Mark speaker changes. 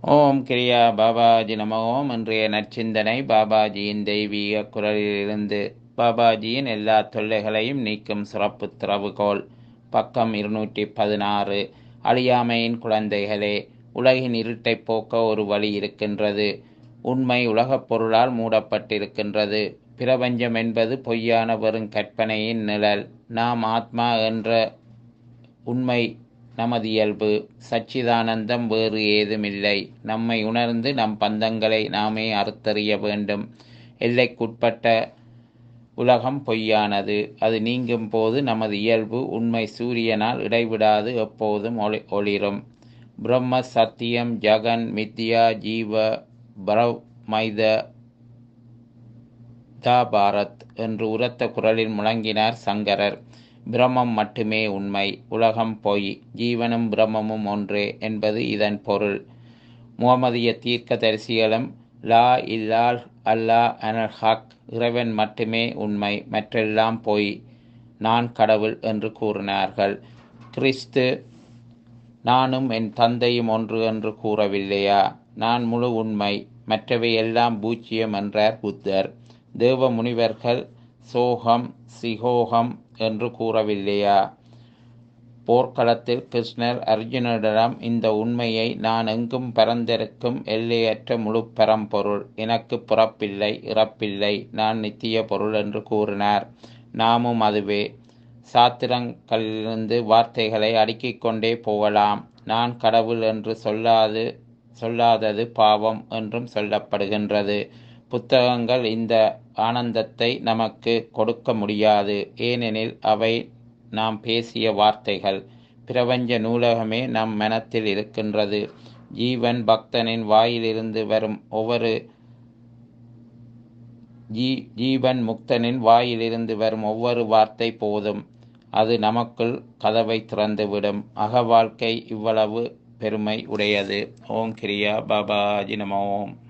Speaker 1: ஓம் கிரியா பாபாஜி நம ஓம் இன்றைய நற்சிந்தனை பாபாஜியின் தெய்வீக குரலிலிருந்து பாபாஜியின் எல்லா தொல்லைகளையும் நீக்கும் சிறப்பு திறவுகோல் பக்கம் இருநூற்றி பதினாறு அழியாமையின் குழந்தைகளே உலகின் இருட்டைப் போக்க ஒரு வழி இருக்கின்றது உண்மை உலகப் பொருளால் மூடப்பட்டிருக்கின்றது பிரபஞ்சம் என்பது பொய்யான வெறும் கற்பனையின் நிழல் நாம் ஆத்மா என்ற உண்மை நமது இயல்பு சச்சிதானந்தம் வேறு ஏதுமில்லை நம்மை உணர்ந்து நம் பந்தங்களை நாமே அறுத்தறிய வேண்டும் எல்லைக்குட்பட்ட உலகம் பொய்யானது அது நீங்கும் போது நமது இயல்பு உண்மை சூரியனால் இடைவிடாது எப்போதும் ஒளி ஒளிரும் பிரம்ம சத்தியம் ஜகன் மித்யா ஜீவ பரவ் மைத தா பாரத் என்று உரத்த குரலில் முழங்கினார் சங்கரர் பிரம்மம் மட்டுமே உண்மை உலகம் பொய் ஜீவனும் பிரம்மமும் ஒன்றே என்பது இதன் பொருள் முகமதிய தீர்க்க தரிசிகளும் லா இல்லால் அல்லா அனல் ஹக் இறைவன் மட்டுமே உண்மை மற்றெல்லாம் பொய் நான் கடவுள் என்று கூறினார்கள் கிறிஸ்து நானும் என் தந்தையும் ஒன்று என்று கூறவில்லையா நான் முழு உண்மை மற்றவை எல்லாம் பூச்சியம் என்றார் புத்தர் தேவ முனிவர்கள் சோகம் சிகோகம் என்று கூறவில்லையா போர்க்களத்தில் கிருஷ்ணர் அர்ஜுனனிடம் இந்த உண்மையை நான் எங்கும் பரந்திருக்கும் எல்லையற்ற முழு பரம்பொருள் எனக்கு புறப்பில்லை இறப்பில்லை நான் நித்திய பொருள் என்று கூறினார் நாமும் அதுவே சாத்திரங்களிலிருந்து வார்த்தைகளை அடுக்கிக் கொண்டே போகலாம் நான் கடவுள் என்று சொல்லாது சொல்லாதது பாவம் என்றும் சொல்லப்படுகின்றது புத்தகங்கள் இந்த ஆனந்தத்தை நமக்கு கொடுக்க முடியாது ஏனெனில் அவை நாம் பேசிய வார்த்தைகள் பிரபஞ்ச நூலகமே நம் மனத்தில் இருக்கின்றது ஜீவன் பக்தனின் வாயிலிருந்து வரும் ஒவ்வொரு ஜீ ஜீவன் முக்தனின் வாயிலிருந்து வரும் ஒவ்வொரு வார்த்தை போதும் அது நமக்குள் கதவை திறந்துவிடும் அக வாழ்க்கை இவ்வளவு பெருமை உடையது ஓம் கிரியா பாபாஜி நம ஓம்